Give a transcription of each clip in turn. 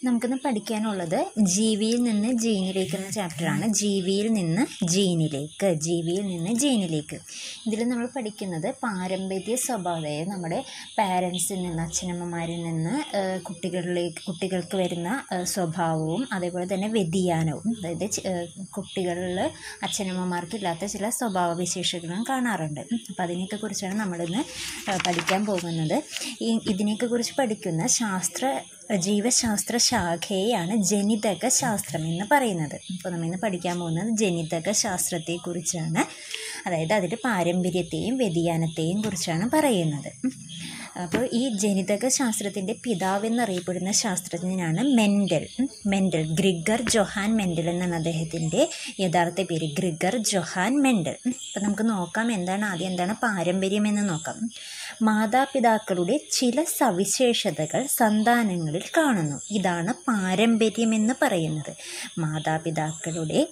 നമുക്കിന്ന് പഠിക്കാനുള്ളത് ജീവിയിൽ നിന്ന് ജീനിലേക്ക് എന്ന ചാപ്റ്ററാണ് ജീവിയിൽ നിന്ന് ജീനിലേക്ക് ജീവിയിൽ നിന്ന് ജീനിലേക്ക് ഇതിൽ നമ്മൾ പഠിക്കുന്നത് പാരമ്പര്യ സ്വഭാവം അതായത് നമ്മുടെ പാരൻസിൽ നിന്ന് അച്ഛനമ്മമാരിൽ നിന്ന് ആ, കുട്ടികളിലേക്ക് കുട്ടികൾക്ക് വരുന്ന ആ, സ്വഭാവവും അതേപോലെ തന്നെ വ്യതിയാനവും അതായത് ചി- ആ, കുട്ടികളിൽ അച്ഛനമ്മമാർക്ക് ഇല്ലാത്ത ചില സ്വഭാവ വിശേഷങ്ങളും കാണാറുണ്ട് അപ്പോൾ അതിനെയൊക്കെ കുറിച്ചാണ് നമ്മളിന്ന് ആ, പഠിക്കാൻ പോകുന്നത് ഈ ഇതിനെയൊക്കെ കുറിച്ച് പഠിക്കുന്ന ശാസ്ത്ര ജീവശാസ്ത്ര ശാഖയെയാണ് ജനിതക ശാസ്ത്രം എന്ന് പറയുന്നത് അപ്പോൾ നമ്മൾ ഇന്ന് പഠിക്കാൻ പോകുന്നത് ജനിതക ശാസ്ത്രത്തെക്കുറിച്ചാണ് അതായത് അതിൻ്റെ പാരമ്പര്യത്തെയും വ്യതിയാനത്തെയും കുറിച്ചാണ് പറയുന്നത് ഉം. അപ്പോൾ ഈ ജനിതക ശാസ്ത്രത്തിൻ്റെ പിതാവ് എന്നറിയപ്പെടുന്ന ശാസ്ത്രജ്ഞനാണ് മെൻഡൽ ഉം. മെൻഡൽ ഗ്രിഗർ ജൊഹാൻ മെൻഡൽ എന്നാണ് അദ്ദേഹത്തിൻ്റെ യഥാർത്ഥ പേര് ഗ്രിഗർ ജൊഹാൻ മെൻഡൽ ഉം. അപ്പോൾ നമുക്ക് നോക്കാം എന്താണ് ആദ്യം എന്താണ് പാരമ്പര്യം എന്ന് നോക്കാം ഉം. മാതാപിതാക്കളുടെ ചില സവിശേഷതകൾ സന്താനങ്ങളിൽ കാണുന്നു ഇതാണ് പാരമ്പര്യം എന്ന് പറയുന്നത് മാതാപിതാക്കളുടെ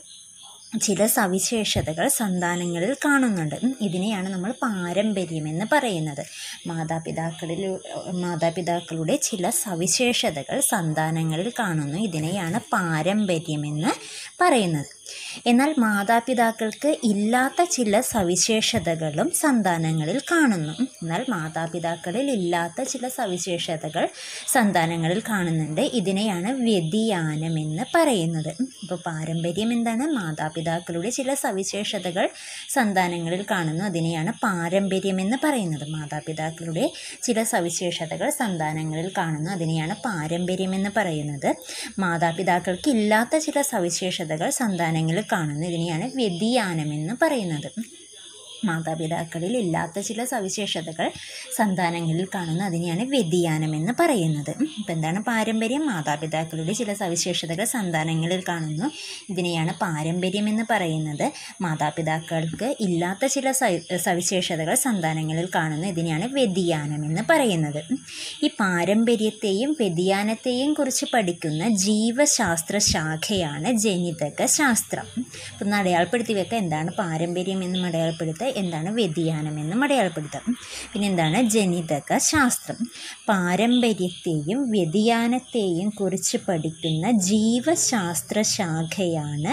ചില സവിശേഷതകൾ സന്താനങ്ങളിൽ കാണുന്നുണ്ട് ഉം, ഇതിനെയാണ് നമ്മൾ പാരമ്പര്യം എന്ന് പറയുന്നത് മാതാപിതാക്കളിൽ മാതാപിതാക്കളുടെ ചില സവിശേഷതകൾ സന്താനങ്ങളിൽ കാണുന്നു ഇതിനെയാണ് പാരമ്പര്യമെന്ന് പറയുന്നത് എന്നാൽ മാതാപിതാക്കൾക്ക് ഇല്ലാത്ത ചില സവിശേഷതകളും സന്താനങ്ങളിൽ കാണുന്നു ഉം, എന്നാൽ മാതാപിതാക്കളിൽ ഇല്ലാത്ത ചില സവിശേഷതകൾ സന്താനങ്ങളിൽ കാണുന്നുണ്ട് ഇതിനെയാണ് വ്യതിയാനമെന്ന് പറയുന്നത് ഇപ്പോൾ പാരമ്പര്യം എന്താണ് മാതാപിതാക്കളുടെ ചില സവിശേഷതകൾ സന്താനങ്ങളിൽ കാണുന്നു അതിനെയാണ് പാരമ്പര്യമെന്ന് പറയുന്നത് മാതാപിതാക്കളുടെ ചില സവിശേഷതകൾ സന്താനങ്ങളിൽ കാണുന്നു അതിനെയാണ് പാരമ്പര്യമെന്ന് പറയുന്നത് മാതാപിതാക്കൾക്ക് ഇല്ലാത്ത ചില സവിശേഷതകൾ സന്താനങ്ങളിൽ കാണുന്നു ഇതിനെയാണ് വ്യതിയാനമെന്ന് പറയുന്നത് മാതാപിതാക്കളിൽ ഇല്ലാത്ത ചില സവിശേഷതകൾ സന്താനങ്ങളിൽ കാണുന്നു അതിനെയാണ് വ്യതിയാനമെന്ന് പറയുന്നത് ഇപ്പം എന്താണ് പാരമ്പര്യം മാതാപിതാക്കളുടെ ചില സവിശേഷതകൾ സന്താനങ്ങളിൽ കാണുന്നു ഇതിനെയാണ് പാരമ്പര്യം എന്ന് പറയുന്നത് മാതാപിതാക്കൾക്ക് ഇല്ലാത്ത ചില സവി- സവിശേഷതകൾ സന്താനങ്ങളിൽ കാണുന്നു ഇതിനെയാണ് വ്യതിയാനമെന്ന് പറയുന്നത് ഈ പാരമ്പര്യത്തെയും വ്യതിയാനത്തെയും കുറിച്ച് പഠിക്കുന്ന ജീവശാസ്ത്ര ശാഖയാണ് ജനിതക ശാസ്ത്രം അപ്പം ഒന്ന് അടയാളപ്പെടുത്തി വെക്കുക എന്താണ് പാരമ്പര്യം എന്നും അടയാളപ്പെടുത്തുക എന്താണ് വ്യതിയാനം എന്നും അടയാളപ്പെടുത്തുക പിന്നെ എന്താണ് ജനിതക ശാസ്ത്രം പാരമ്പര്യത്തെയും വ്യതിയാനത്തെയും കുറിച്ച് പഠിക്കുന്ന ജീവശാസ്ത്ര ശാഖയാണ്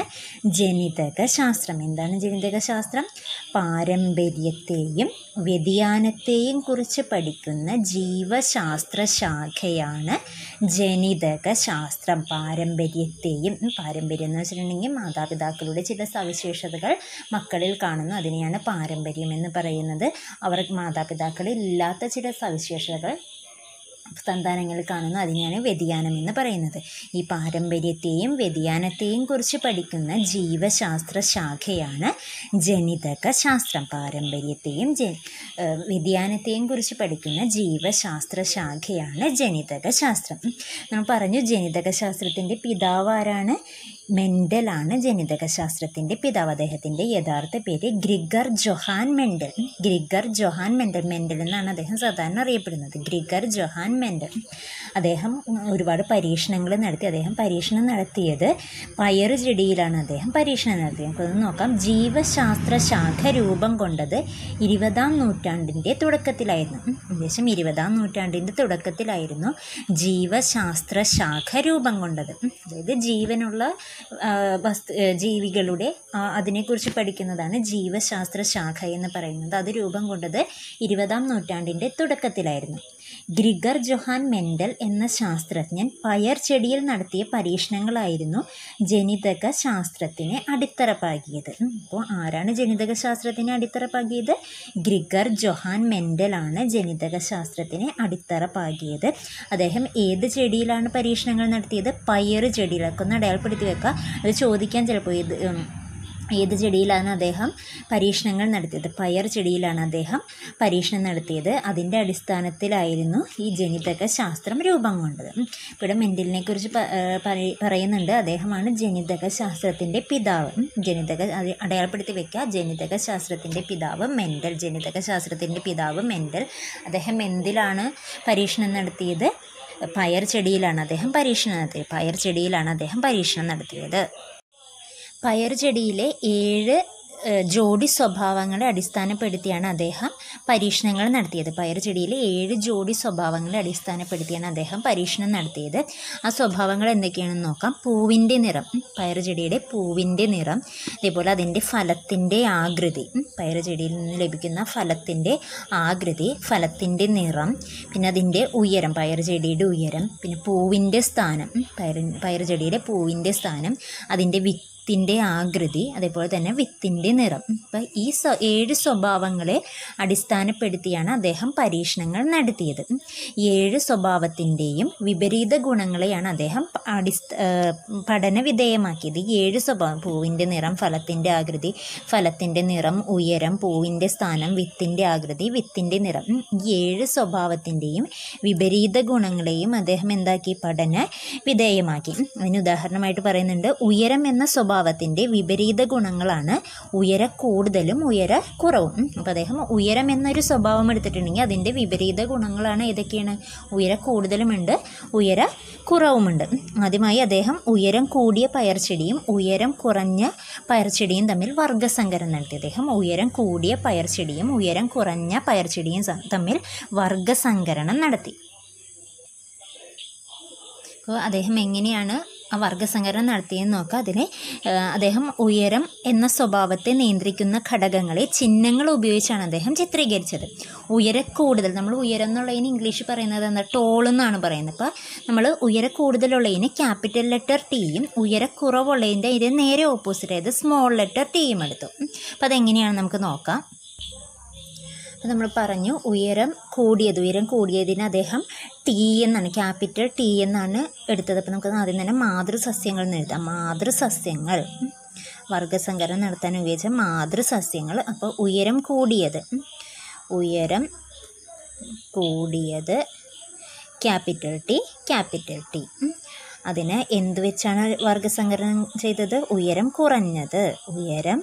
ജനിതക ശാസ്ത്രം എന്താണ് ജനിതക ശാസ്ത്രം പാരമ്പര്യത്തെയും വ്യതിയാനത്തെയും കുറിച്ച് പഠിക്കുന്ന ജീവശാസ്ത്ര ശാഖയാണ് ജനിതക ശാസ്ത്രം പാരമ്പര്യത്തെയും ഉം, പാരമ്പര്യം എന്ന് വെച്ചിട്ടുണ്ടെങ്കിൽ മാതാപിതാക്കളുടെ ചില സവിശേഷതകൾ മക്കളിൽ കാണുന്നു അതിനെയാണ് പാരമ്പര്യം എന്ന് പറയുന്നത് അവർ മാതാപിതാക്കളിൽ ഇല്ലാത്ത ചില സവിശേഷതകൾ സന്താനങ്ങളിൽ കാണുന്നു അതിനെയാണ് വ്യതിയാനം എന്ന് പറയുന്നത് ഈ പാരമ്പര്യത്തെയും വ്യതിയാനത്തെയും കുറിച്ച് പഠിക്കുന്ന ജീവശാസ്ത്ര ശാഖയാണ് ജനിതക ശാസ്ത്രം പാരമ്പര്യത്തെയും ജ ഏഹ് വ്യതിയാനത്തെയും കുറിച്ച് പഠിക്കുന്ന ജീവശാസ്ത്ര ശാഖയാണ് ജനിതക ശാസ്ത്രം ഉം. നമ്മൾ പറഞ്ഞു ജനിതക ശാസ്ത്രത്തിൻ്റെ പിതാവ് ആരാണ് മെൻഡലാണ് ജനിതക ശാസ്ത്രത്തിൻ്റെ പിതാവ് അദ്ദേഹത്തിൻ്റെ യഥാർത്ഥ പേര് ഗ്രിഗർ ജൊഹാൻ മെൻഡൽ ഉം. ഗ്രിഗർ ജൊഹാൻ മെൻഡൽ മെൻഡൽ എന്നാണ് അദ്ദേഹം സാധാരണ അറിയപ്പെടുന്നത് ഗ്രിഗർ ജൊഹാൻ മെൻഡൽ അദ്ദേഹം ഉം, ഒരുപാട് പരീക്ഷണങ്ങൾ നടത്തി അദ്ദേഹം പരീക്ഷണം നടത്തിയത് പയറ് ചെടിയിലാണ് അദ്ദേഹം പരീക്ഷണം നടത്തിയത് നമുക്കൊന്ന് നോക്കാം ജീവശാസ്ത്ര ശാഖ രൂപം കൊണ്ടത് ഇരുപതാം നൂറ്റാണ്ടിൻ്റെ തുടക്കത്തിലായിരുന്നു ഉം, ഏകദേശം ഇരുപതാം നൂറ്റാണ്ടിൻ്റെ തുടക്കത്തിലായിരുന്നു ജീവശാസ്ത്ര ശാഖ രൂപം കൊണ്ടത് ഉം, അതായത് ജീവനുള്ള ആ, വസ്തു ഏ, ജീവികളുടെ ആ, അതിനെക്കുറിച്ച് പഠിക്കുന്നതാണ് ജീവശാസ്ത്ര ശാഖ എന്ന് പറയുന്നത് അത് രൂപം കൊണ്ടത് ഇരുപതാം നൂറ്റാണ്ടിൻ്റെ തുടക്കത്തിലായിരുന്നു ഗ്രിഗർ ജൊഹാൻ മെൻഡൽ എന്ന ശാസ്ത്രജ്ഞൻ പയർ ചെടിയിൽ നടത്തിയ പരീക്ഷണങ്ങളായിരുന്നു ജനിതക ശാസ്ത്രത്തിന് അടിത്തറ പാകിയത് ഉം, അപ്പോൾ ആരാണ് ജനിതക ശാസ്ത്രത്തിന് അടിത്തറ പാകിയത് ഗ്രിഗർ ജൊഹാൻ മെൻഡലാണ് ജനിതക ശാസ്ത്രത്തിന് അടിത്തറ പാകിയത് അദ്ദേഹം ഏത് ചെടിയിലാണ് പരീക്ഷണങ്ങൾ നടത്തിയത് പയറ് ചെടിയിലൊക്കെ ഒന്ന് അടയാളപ്പെടുത്തി വെക്കുക അത് ചോദിക്കാൻ ചിലപ്പോൾ ഇത് ഉം, ഏത് ചെടിയിലാണ് അദ്ദേഹം പരീക്ഷണങ്ങൾ നടത്തിയത് പയർ ചെടിയിലാണ് അദ്ദേഹം പരീക്ഷണം നടത്തിയത് അതിൻ്റെ അടിസ്ഥാനത്തിലായിരുന്നു ഈ ജനിതക ശാസ്ത്രം രൂപം കൊണ്ടത് ഉം. ഇവിടെ മെൻഡലിനെ കുറിച്ച് പ- ഏഹ് പറയ- പറയുന്നുണ്ട് അദ്ദേഹമാണ് ജനിതക ശാസ്ത്രത്തിൻ്റെ പിതാവ് ഉം. ജനിതക അത് അടയാളപ്പെടുത്തി വെക്കുക ജനിതക ശാസ്ത്രത്തിൻ്റെ പിതാവ് മെൻഡൽ ജനിതക ശാസ്ത്രത്തിൻ്റെ പിതാവ് മെൻഡൽ അദ്ദേഹം എന്തിലാണ് പരീക്ഷണം നടത്തിയത് പയർ ചെടിയിലാണ് അദ്ദേഹം പരീക്ഷണം നടത്തിയത് പയർ ചെടിയിലാണ് അദ്ദേഹം പരീക്ഷണം നടത്തിയത് പയർ ചെടിയിലെ ഏഴ് ഏഹ്, ജോഡി സ്വഭാവങ്ങളെ അടിസ്ഥാനപ്പെടുത്തിയാണ് അദ്ദേഹം പരീക്ഷണങ്ങൾ നടത്തിയത് പയറുചെടിയിലെ ഏഴ് ജോഡി സ്വഭാവങ്ങളെ അടിസ്ഥാനപ്പെടുത്തിയാണ് അദ്ദേഹം പരീക്ഷണം നടത്തിയത് ആ സ്വഭാവങ്ങൾ എന്തൊക്കെയാണെന്ന് നോക്കാം പൂവിൻ്റെ നിറം ഉം, പയറുചെടിയുടെ പൂവിൻ്റെ നിറം അതേപോലെ അതിൻ്റെ ഫലത്തിൻ്റെ ആകൃതി ഉം, പയറുചെടിയിൽ നിന്ന് ലഭിക്കുന്ന ഫലത്തിൻ്റെ ആകൃതി ഫലത്തിൻ്റെ നിറം പിന്നെ അതിൻ്റെ ഉയരം പയറുചെടിയുടെ ഉയരം പിന്നെ പൂവിൻ്റെ സ്ഥാനം ഉം, പയറ് പയറുചെടിയുടെ പൂവിൻ്റെ സ്ഥാനം അതിൻ്റെ വിത്തിൻ്റെ ആകൃതി അതേപോലെ തന്നെ വിത്തിൻ്റെ നിറം അപ്പം ഈ സ്വ ഏഴ് സ്വഭാവങ്ങളെ അടിസ്ഥാനപ്പെടുത്തിയാണ് അദ്ദേഹം പരീക്ഷണങ്ങൾ നടത്തിയത് ഉം. ഈ ഏഴ് സ്വഭാവത്തിൻ്റെയും വിപരീത ഗുണങ്ങളെയാണ് അദ്ദേഹം പ- അടിസ്ഥ ഏഹ് പഠന വിധേയമാക്കിയത് ഈ ഏഴ് സ്വഭാവം പൂവിൻ്റെ നിറം ഫലത്തിൻ്റെ ആകൃതി ഫലത്തിൻ്റെ നിറം ഉയരം പൂവിൻ്റെ സ്ഥാനം വിത്തിൻ്റെ ആകൃതി വിത്തിൻ്റെ നിറം ഉം. ഈ ഏഴ് സ്വഭാവത്തിൻ്റെയും വിപരീത ഗുണങ്ങളെയും അദ്ദേഹം എന്താക്കി പഠന വിധേയമാക്കി ഉം. അതിന് ഉദാഹരണമായിട്ട് പറയുന്നുണ്ട് ഉയരം എന്ന സ്വഭാവത്തിൻ്റെ വിപരീത ഗുണങ്ങളാണ് ഉയര കൂടുതലും ഉയര കുറവും അപ്പോൾ അദ്ദേഹം ഉയരം എന്നൊരു സ്വഭാവം എടുത്തിട്ടുണ്ടെങ്കിൽ അതിൻ്റെ വിപരീത ഗുണങ്ങളാണ് ഏതൊക്കെയാണ് ഉയര കൂടുതലുമുണ്ട് ഉയര കുറവുമുണ്ട് ഉം. ആദ്യമായി അദ്ദേഹം ഉയരം കൂടിയ പയർച്ചെടിയും ഉയരം കുറഞ്ഞ പയർച്ചെടിയും തമ്മിൽ വർഗസങ്കരം നടത്തി അദ്ദേഹം ഉയരം കൂടിയ പയർച്ചെടിയും ഉയരം കുറഞ്ഞ പയർച്ചെടിയും സ- തമ്മിൽ വർഗസങ്കരണം നടത്തി അപ്പോൾ അദ്ദേഹം എങ്ങനെയാണ് ആ വർഗസങ്കരണം നടത്തിയെന്ന് നോക്കാം അതിന് അദ്ദേഹം ഉയരം എന്ന സ്വഭാവത്തെ നിയന്ത്രിക്കുന്ന ഘടകങ്ങളെ ചിഹ്നങ്ങൾ ഉപയോഗിച്ചാണ് അദ്ദേഹം ചിത്രീകരിച്ചത് ഉയര കൂടുതൽ നമ്മൾ ഉയരം എന്നുള്ളതിന് ഇംഗ്ലീഷ് പറയുന്നത് എന്താ ടോൾ എന്നാണ് പറയുന്നത് അപ്പോൾ നമ്മൾ ഉയര കൂടുതലുള്ളതിന് ക്യാപിറ്റൽ ലെറ്റർ ടിയും ഉയര കുറവുള്ളതിൻ്റെ ഇതിന് നേരെ ഓപ്പോസിറ്റ് ആയത് സ്മോൾ ലെറ്റർ ടിയും എടുത്തു അപ്പോൾ അതെങ്ങനെയാണ് നമുക്ക് നോക്കാം അപ്പോൾ നമ്മൾ പറഞ്ഞു ഉയരം കൂടിയത് ഉയരം കൂടിയതിന് അദ്ദേഹം ടി എന്നാണ് ക്യാപിറ്റൽ ടി എന്നാണ് എടുത്തത് അപ്പോൾ നമുക്ക് ആദ്യം തന്നെ മാതൃസസ്യങ്ങൾ എന്ന് എഴുതാം മാതൃസസ്യങ്ങൾ ഉം. വർഗസങ്കരം നടത്താൻ ഉപയോഗിച്ച മാതൃസസ്യങ്ങൾ അപ്പോൾ ഉയരം കൂടിയത് ഉം. ഉയരം കൂടിയത് ക്യാപിറ്റൽ ടി ക്യാപിറ്റൽ ടി ഉം. അതിന് എന്ത് വെച്ചാണ് വർഗസങ്കരണം ചെയ്തത് ഉയരം കുറഞ്ഞത് ഉയരം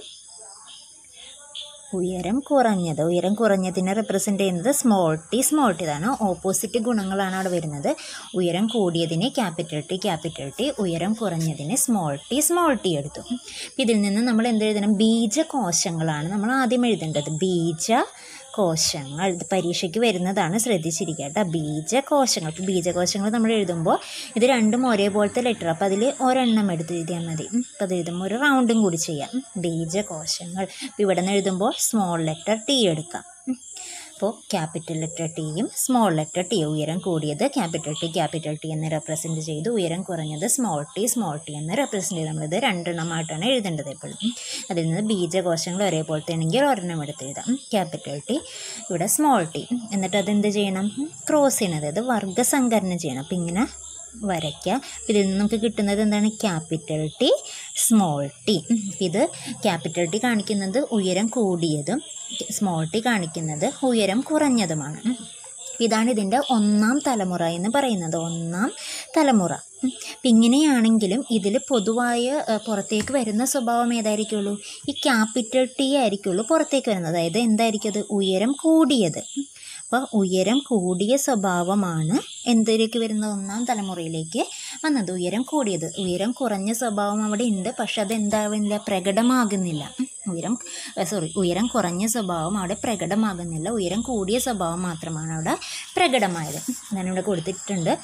ഉയരം കുറഞ്ഞത് ഉയരം കുറഞ്ഞതിനെ റെപ്രസെൻ്റ് ചെയ്യുന്നത് സ്മോൾ ടി സ്മോൾ ടി ഇതാണ് ഓപ്പോസിറ്റ് ഗുണങ്ങളാണ് അവിടെ വരുന്നത് ഉയരം കൂടിയതിനെ ക്യാപിറ്റൽ ടി ക്യാപിറ്റൽ ടി ഉയരം കുറഞ്ഞതിനെ സ്മോൾ ടി സ്മോൾ ടി എടുത്തു അപ്പം ഇതിൽ നിന്ന് നമ്മൾ എന്ത് എഴുതണം ബീജകോശങ്ങളാണ് നമ്മൾ ആദ്യം എഴുതേണ്ടത് ബീജ കോശങ്ങൾ ഇത് പരീക്ഷയ്ക്ക് വരുന്നതാണ് ശ്രദ്ധിച്ചിരിക്കുക കേട്ടോ ബീജകോശങ്ങൾ ഇപ്പോൾ ബീജകോശങ്ങൾ നമ്മൾ എഴുതുമ്പോൾ ഇത് രണ്ടും ഒരേപോലത്തെ ലെറ്റർ അപ്പോൾ അതിൽ ഒരെണ്ണം എടുത്ത് എഴുതിയാൽ മതി ഉം. അപ്പോൾ അത് എഴുതുമ്പോൾ ഒരു റൗണ്ടും കൂടി ചെയ്യാം ഉം. ബീജകോശങ്ങൾ ഇപ്പോൾ ഇവിടെ നിന്ന് എഴുതുമ്പോൾ സ്മോൾ ലെറ്റർ ടി എടുക്കാം ഉം. അപ്പോൾ ക്യാപിറ്റൽ ലെറ്റർ ടിയും സ്മോൾ ലെറ്റർ ടി ഉയരം കൂടിയത് ക്യാപിറ്റൽ ടി ക്യാപിറ്റൽ ടി എന്ന് റെപ്രസെൻറ്റ് ചെയ്തു ഉയരം കുറഞ്ഞത് സ്മോൾ ടി സ്മോൾ ടി എന്ന് റെപ്രസെൻറ്റ് ചെയ്ത് നമ്മളിത് രണ്ടെണ്ണമായിട്ടാണ് എഴുതേണ്ടത് എപ്പോഴും ഉം. അതിൽ നിന്ന് ബീജകോശങ്ങൾ ഒരേപോലത്തെ ആണെങ്കിൽ ഒരെണ്ണം എടുത്ത് എഴുതാം ക്യാപിറ്റൽ ടി ഇവിടെ സ്മോൾ ടി എന്നിട്ട് അതെന്ത് ചെയ്യണം ക്രോസ് ചെയ്യണം അതായത് വർഗസങ്കരണം ചെയ്യണം അപ്പം ഇങ്ങനെ വരയ്ക്കുക അപ്പം ഇതിൽ നിന്ന് നമുക്ക് കിട്ടുന്നത് എന്താണ് ക്യാപിറ്റൽ ടി സ്മോൾ ടി ഇത് ക്യാപിറ്റൽ ടി കാണിക്കുന്നത് ഉയരം കൂടിയതും സ്മോൾ ടി കാണിക്കുന്നത് ഉയരം കുറഞ്ഞതുമാണ് ഉം. ഇതാണ് ഇതിൻ്റെ ഒന്നാം തലമുറ എന്ന് പറയുന്നത് ഒന്നാം തലമുറ ഉം. അപ്പം ഇങ്ങനെയാണെങ്കിലും ഇതിൽ പൊതുവായ ഏഹ്, പുറത്തേക്ക് വരുന്ന സ്വഭാവം ഏതായിരിക്കുള്ളൂ ഈ ക്യാപിറ്റൽ ടി ആയിരിക്കുള്ളൂ പുറത്തേക്ക് വരുന്നത് അതായത് എന്തായിരിക്കും അത് ഉയരം കൂടിയത് ഉം. അപ്പോൾ ഉയരം കൂടിയ സ്വഭാവമാണ് എന്തിലേക്ക് വരുന്നത് ഒന്നാം തലമുറയിലേക്ക് വന്നത് ഉയരം കൂടിയത് ഉയരം കുറഞ്ഞ സ്വഭാവം അവിടെ ഉണ്ട് പക്ഷെ അത് എന്താവുന്നില്ല പ്രകടമാകുന്നില്ല ഉം. ഉയരം സോറി ഉയരം കുറഞ്ഞ സ്വഭാവം അവിടെ പ്രകടമാകുന്നില്ല ഉയരം കൂടിയ സ്വഭാവം മാത്രമാണ് അവിടെ പ്രകടമായത് ഉം. അതാണ് ഇവിടെ കൊടുത്തിട്ടുണ്ട്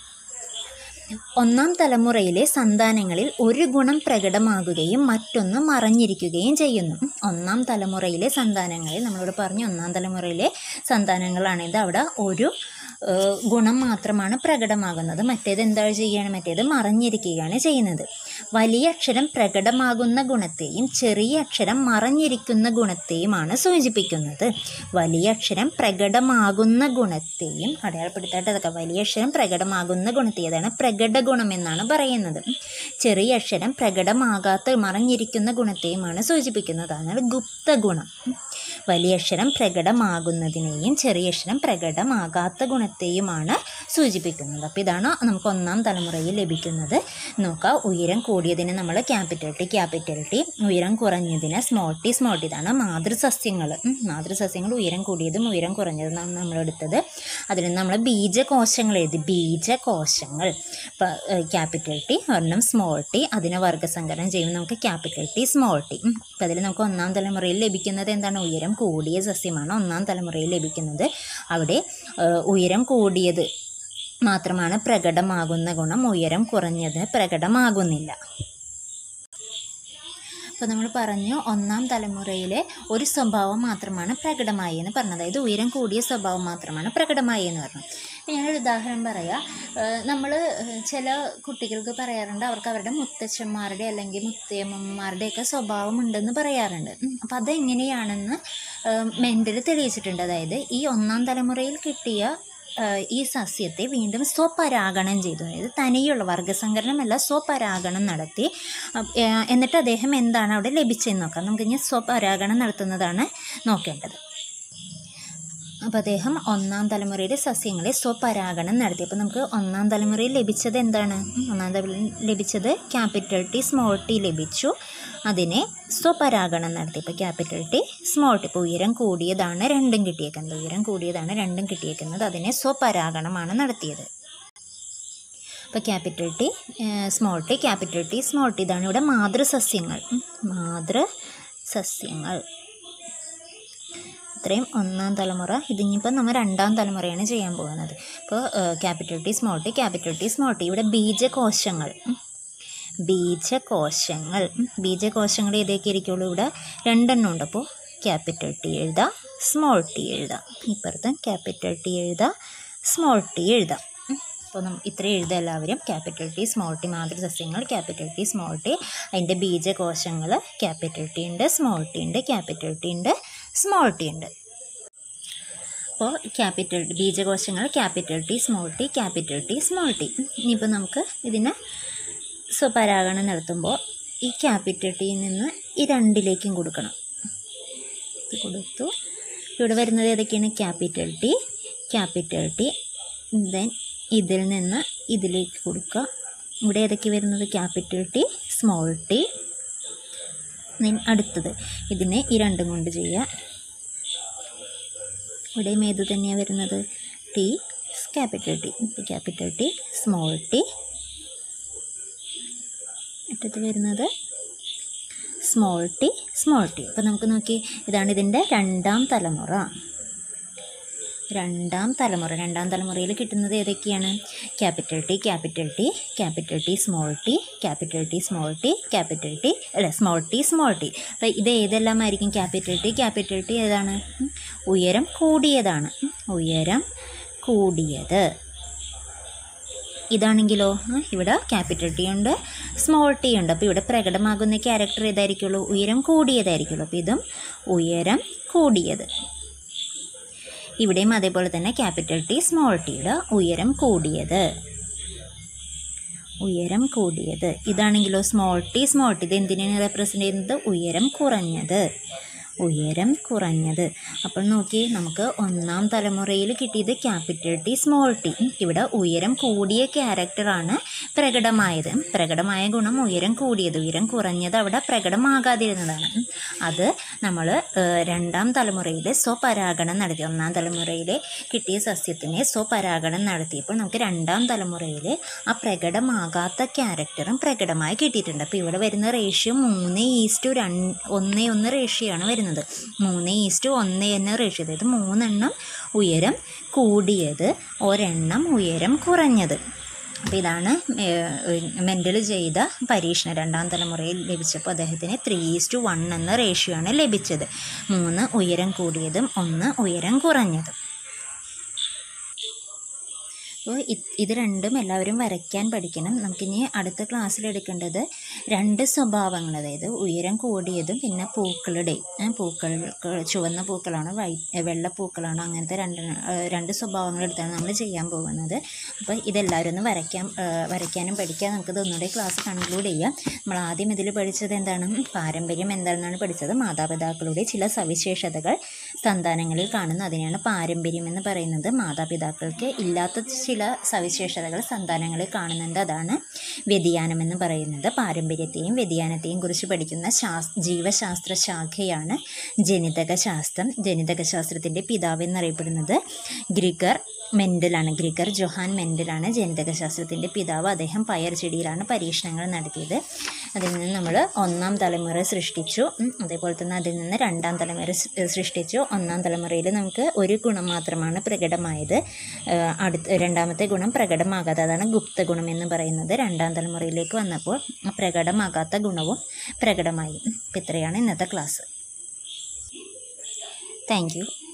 ഒന്നാം തലമുറയിലെ സന്താനങ്ങളിൽ ഒരു ഗുണം പ്രകടമാകുകയും മറ്റൊന്ന് മറഞ്ഞിരിക്കുകയും ചെയ്യുന്നു ഉം. ഒന്നാം തലമുറയിലെ സന്താനങ്ങളിൽ നമ്മളിവിടെ പറഞ്ഞു ഒന്നാം തലമുറയിലെ സന്താനങ്ങളാണിത് അവിടെ ഒരു ഏഹ്, ഗുണം മാത്രമാണ് പ്രകടമാകുന്നത് മറ്റേത് എന്താണ് ചെയ്യുകയാണ് മറ്റേത് മറഞ്ഞിരിക്കുകയാണ് ചെയ്യുന്നത് വലിയ അക്ഷരം പ്രകടമാകുന്ന ഗുണത്തെയും ചെറിയ അക്ഷരം മറഞ്ഞിരിക്കുന്ന ഗുണത്തെയുമാണ് സൂചിപ്പിക്കുന്നത് വലിയ അക്ഷരം പ്രകടമാകുന്ന ഗുണത്തെയും അടയാളപ്പെടുത്തായിട്ട് അതൊക്കെ വലിയ അക്ഷരം പ്രകടമാകുന്ന ഗുണത്തെ അതാണ് പ്രകട ഗുണം എന്നാണ് പറയുന്നത് ചെറിയ അക്ഷരം പ്രകടമാകാത്ത മറഞ്ഞിരിക്കുന്ന ഗുണത്തെയുമാണ് സൂചിപ്പിക്കുന്നത് അതാണ് ഗുപ്ത ഗുണം വലിയ അക്ഷരം പ്രകടമാകുന്നതിനെയും ചെറിയ അക്ഷരം പ്രകടമാകാത്ത ഗുണത്തെയുമാണ് സൂചിപ്പിക്കുന്നത് അപ്പോൾ ഇതാണ് നമുക്ക് ഒന്നാം തലമുറയിൽ ലഭിക്കുന്നത് നോക്കാം ഉയരം കൂടിയതിന് നമ്മൾ ക്യാപിറ്റൽ ടി ക്യാപിറ്റൽ ടി ഉയരം കുറഞ്ഞതിന് സ്മോൾ ടി സ്മോൾ ടി ഇതാണ് മാതൃസസ്യങ്ങൾ ഉം, മാതൃസസ്യങ്ങൾ ഉയരം കൂടിയതും ഉയരം കുറഞ്ഞതും ആണ് നമ്മൾ എടുത്തത് അതിൽ നമ്മൾ ബീജകോശങ്ങൾ എഴുതി ബീജകോശങ്ങൾ ഇപ്പം ക്യാപിറ്റൽ ടി ഒരെണ്ണം സ്മോൾ ടി അതിനെ വർഗ്ഗസങ്കലനം ചെയ്യുമ്പോൾ നമുക്ക് ക്യാപിറ്റൽ ടി സ്മോൾ ടി അപ്പം അതിൽ നമുക്ക് ഒന്നാം തലമുറയിൽ ലഭിക്കുന്നത് എന്താണ് ഉയരം കൂടിയ സസ്യമാണ് ഒന്നാം തലമുറയിൽ ലഭിക്കുന്നത് അവിടെ ഏഹ്, ഉയരം കൂടിയത് മാത്രമാണ് പ്രകടമാകുന്ന ഗുണം ഉയരം കുറഞ്ഞത് പ്രകടമാകുന്നില്ല അപ്പോൾ നമ്മൾ പറഞ്ഞു ഒന്നാം തലമുറയിലെ ഒരു സ്വഭാവം മാത്രമാണ് പ്രകടമായി എന്ന് പറഞ്ഞത് അതായത് ഉയരം കൂടിയ സ്വഭാവം മാത്രമാണ് പ്രകടമായി എന്ന് പറഞ്ഞു ഇപ്പം ഞാനൊരു ഉദാഹരണം പറയാം നമ്മൾ ചില കുട്ടികൾക്ക് പറയാറുണ്ട് അവർക്ക് അവരുടെ മുത്തച്ഛന്മാരുടെ അല്ലെങ്കിൽ മുത്തയമ്മമാരുടെയൊക്കെ സ്വഭാവം ഉണ്ടെന്ന് പറയാറുണ്ട് അപ്പം അതെങ്ങനെയാണെന്ന് മെൻ്റൽ തെളിയിച്ചിട്ടുണ്ട് അതായത് ഈ ഒന്നാം തലമുറയിൽ കിട്ടിയ ഏഹ് ഈ സസ്യത്തെ വീണ്ടും സ്വപരാഗണം ചെയ്തു അതായത് തനിയുള്ള വർഗ്ഗസങ്കലനമല്ല സ്വപരാഗണം നടത്തി അഹ് ഏഹ് എന്നിട്ട് അദ്ദേഹം എന്താണ് അവിടെ ലഭിച്ചതെന്ന് നോക്കാം നമുക്ക് ഇനി സ്വപരാഗണം നടത്തുന്നതാണ് നോക്കേണ്ടത് അപ്പോൾ അദ്ദേഹം ഒന്നാം തലമുറയിലെ സസ്യങ്ങളെ സ്വപരാഗണം നടത്തി അപ്പോൾ നമുക്ക് ഒന്നാം തലമുറയിൽ ലഭിച്ചത് എന്താണ് ഉം, ഒന്നാം തലമുറയിൽ ലഭിച്ചത് ക്യാപിറ്റൽ ടി സ്മോൾ ടി ലഭിച്ചു അതിനെ സ്വപരാഗണം നടത്തി ഇപ്പോൾ ക്യാപിറ്റൽ ടി സ്മോൾ ടി ഇപ്പോൾ ഉയരം കൂടിയതാണ് രണ്ടും കിട്ടിയേക്കുന്നത് ഉയരം കൂടിയതാണ് രണ്ടും കിട്ടിയേക്കുന്നത് അതിനെ സ്വപരാഗണമാണ് നടത്തിയത് ഇപ്പോൾ capital T small T capital T small T ഇതാണ് ഇവിടെ മാതൃസസ്യങ്ങൾ ഉം, മാതൃസസ്യങ്ങൾ ഇത്രയും ഒന്നാം തലമുറ ഇതിനിപ്പോൾ നമ്മൾ രണ്ടാം തലമുറയാണ് ചെയ്യാൻ പോകുന്നത് ഇപ്പോൾ capital T small T capital T small T ഇവിടെ ബീജകോശങ്ങൾ ഉം. ബീജകോശങ്ങൾ ഉം. ബീജകോശങ്ങൾ ഏതൊക്കെ ഇരിക്കുള്ളൂ ഇവിടെ രണ്ടെണ്ണം ഉണ്ട് അപ്പോൾ ക്യാപിറ്റൽ ടി എഴുതാം സ്മോൾ ടി എഴുതാം ഇപ്പുറത്ത് ക്യാപിറ്റൽ ടി എഴുതാം സ്മോൾ ടി എഴുതാം ഉം. അപ്പോൾ നമ്മൾ ഇത്ര എഴുതാം എല്ലാവരും ക്യാപിറ്റൽ ടി സ്മോൾ ടി മാതൃസസ്യങ്ങൾ ക്യാപിറ്റൽ ടി സ്മോൾ ടി അതിൻ്റെ ബീജകോശങ്ങൾ ക്യാപിറ്റൽ ടി ഉണ്ട് സ്മോൾ ടി ഉണ്ട് ക്യാപിറ്റൽ ടി ഉണ്ട് സ്മോൾ ടി ഉണ്ട് അപ്പോൾ ക്യാപിറ്റൽ ബീജകോശങ്ങൾ capital T small T capital T small T ഇനിയിപ്പോൾ നമുക്ക് ഇതിന് സ്വപരാഗണം നടത്തുമ്പോൾ ഈ ക്യാപിറ്റൽ ടിയിൽ നിന്ന് ഈ രണ്ടിലേക്കും കൊടുക്കണം ഇത് കൊടുത്തു ഇവിടെ വരുന്നത് ഏതൊക്കെയാണ് capital T capital T then ഇതിൽ നിന്ന് ഇതിലേക്ക് കൊടുക്കുക ഇവിടെ ഏതൊക്കെ വരുന്നത് capital T small T then അടുത്തത് ഇതിനെ ഈ രണ്ടും കൊണ്ട് ചെയ്യുക ഇവിടെയും ഏത് തന്നെയാണ് വരുന്നത് T capital T capital T small T അടുത്തത് വരുന്നത് സ്മോൾ ടി സ്മോൾ ടി അപ്പോൾ നമുക്ക് നോക്കി ഇതാണ് ഇതിൻ്റെ രണ്ടാം തലമുറ രണ്ടാം തലമുറ രണ്ടാം തലമുറയിൽ കിട്ടുന്നത് ഏതൊക്കെയാണ് capital T capital T capital T small T capital T small T capital T അല്ല സ്മോൾ ടി സ്മോൾ ടി അപ്പോൾ ഇത് ഏതെല്ലാം ആയിരിക്കും ക്യാപിറ്റൽ ടി ക്യാപിറ്റൽ ടി ഏതാണ് ഉം. ഉയരം കൂടിയതാണ് ഉം. ഉയരം കൂടിയത് ഇതാണെങ്കിലോ ആ, ഇവിടെ ക്യാപിറ്റൽ ടി ഉണ്ട് സ്മോൾ ടി ഉണ്ട് അപ്പോൾ ഇവിടെ പ്രകടമാകുന്ന ക്യാരക്ടർ ഏതായിരിക്കുള്ളൂ ഉയരം കൂടിയതായിരിക്കുള്ളൂ അപ്പോൾ ഇതും ഉയരം കൂടിയത് ഇവിടെയും അതേപോലെ തന്നെ ക്യാപിറ്റൽ ടി സ്മോൾ ടിയുടെ ഉയരം കൂടിയത് ഉയരം കൂടിയത് ഇതാണെങ്കിലോ സ്മോൾ ടി സ്മോൾ ടി ഇത് എന്തിനാണ് റെപ്രസെൻ്റ് ചെയ്യുന്നത് ഉയരം കുറഞ്ഞത് ഉയരം കുറഞ്ഞത് അപ്പോൾ നോക്കി നമുക്ക് ഒന്നാം തലമുറയിൽ കിട്ടിയത് ക്യാപിറ്റൽ ടി സ്മോൾ ടി ഇവിടെ ഉയരം കൂടിയ ക്യാരക്ടറാണ് പ്രകടമായത് പ്രകടമായ ഗുണം ഉയരം കൂടിയത് ഉയരം കുറഞ്ഞത് അവിടെ പ്രകടമാകാതിരുന്നതാണ് അത് നമ്മൾ രണ്ടാം തലമുറയിൽ സ്വപരാഗണം നടത്തി ഒന്നാം തലമുറയിൽ കിട്ടിയ സസ്യത്തിനെ സ്വപരാഗണം നടത്തിയപ്പോൾ നമുക്ക് രണ്ടാം തലമുറയിൽ ആ പ്രകടമാകാത്ത ക്യാരക്ടറും പ്രകടമായി കിട്ടിയിട്ടുണ്ട് അപ്പോൾ ഇവിടെ വരുന്ന റേഷ്യോ മൂന്ന് ഈസ്റ്റു രണ്ട് ഒന്ന് ഒന്ന് റേഷ്യോ ആണ് വരുന്നത് മൂന്ന് ഈസ്റ്റു ഒന്ന് എന്ന റേഷ്യോ അതായത് മൂന്നെണ്ണം ഉയരം കൂടിയത് ഒരെണ്ണം ഉയരം കുറഞ്ഞത് അപ്പോൾ ഇതാണ് മെൻ്റൽ ചെയ്ത പരീക്ഷണം രണ്ടാം തലമുറയിൽ ലഭിച്ചപ്പോൾ അദ്ദേഹത്തിന് ത്രീ ഈസ്റ്റു വൺ എന്ന റേഷ്യോ ആണ് ലഭിച്ചത് മൂന്ന് ഉയരം കൂടിയതും ഒന്ന് ഉയരം കുറഞ്ഞതും അപ്പോൾ ഇത് രണ്ടും എല്ലാവരും വരയ്ക്കാൻ പഠിക്കണം നമുക്കിനി അടുത്ത ക്ലാസ്സിൽ എടുക്കേണ്ടത് രണ്ട് സ്വഭാവങ്ങൾ അതായത് ഉയരം കൂടിയതും പിന്നെ പൂക്കളുടെ ഏ, പൂക്കൾ ചുവന്ന പൂക്കളാണ് വൈ വെള്ള പൂക്കളാണ് അങ്ങനത്തെ രണ്ട് രണ്ട് സ്വഭാവങ്ങൾ എടുത്താണ് നമ്മൾ ചെയ്യാൻ പോകുന്നത് അപ്പോൾ ഇതെല്ലാവരും ഒന്ന് വരയ്ക്കാൻ ഏ, വരയ്ക്കാനും പഠിക്കാൻ നമുക്കിത് ഒന്നുകൂടെ ക്ലാസ് കൺക്ലൂഡ് ചെയ്യാം നമ്മൾ ആദ്യം ഇതിൽ പഠിച്ചത് എന്താണ് പാരമ്പര്യം എന്താണെന്നാണ് പഠിച്ചത് മാതാപിതാക്കളുടെ ചില സവിശേഷതകൾ സന്താനങ്ങളിൽ കാണുന്നു അതിനെയാണ് പാരമ്പര്യം എന്ന് പറയുന്നത് മാതാപിതാക്കൾക്ക് ഇല്ലാത്ത ചില സവിശേഷതകൾ സന്താനങ്ങളിൽ കാണുന്നുണ്ട് അതാണ് വ്യതിയാനം എന്ന് പറയുന്നത് പാരമ്പര്യത്തെയും വ്യതിയാനത്തെയും കുറിച്ച് പഠിക്കുന്ന ശാസ് ജീവശാസ്ത്ര ശാഖയാണ് ജനിതക ശാസ്ത്രം ജനിതക ശാസ്ത്രത്തിൻ്റെ പിതാവ് എന്നറിയപ്പെടുന്നത് ഗ്രിഗർ മെൻഡലാണ് ഗ്രിഗർ ജൊഹാൻ മെൻഡലാണ് ജനിതക ശാസ്ത്രത്തിൻ്റെ പിതാവ് അദ്ദേഹം പയർ ചെടിയിലാണ് പരീക്ഷണങ്ങൾ നടത്തിയത് അതിൽ നിന്ന് നമ്മൾ ഒന്നാം തലമുറ സൃഷ്ടിച്ചു ഉം, അതേപോലെ തന്നെ അതിൽ നിന്ന് രണ്ടാം തലമുറ സ്- സൃഷ്ടിച്ചു ഒന്നാം തലമുറയിൽ നമുക്ക് ഒരു ഗുണം മാത്രമാണ് പ്രകടമായത് ആ, അടുത്ത രണ്ടാമത്തെ ഗുണം പ്രകടമാകാതെ അതാണ് ഗുപ്ത ഗുണം എന്ന് പറയുന്നത് രണ്ടാം തലമുറയിലേക്ക് വന്നപ്പോൾ പ്രകടമാകാത്ത ഗുണവും പ്രകടമായി ഉം, ഇപ്പം ഇത്രയാണ് ഇന്നത്തെ ക്ലാസ് താങ്ക് യു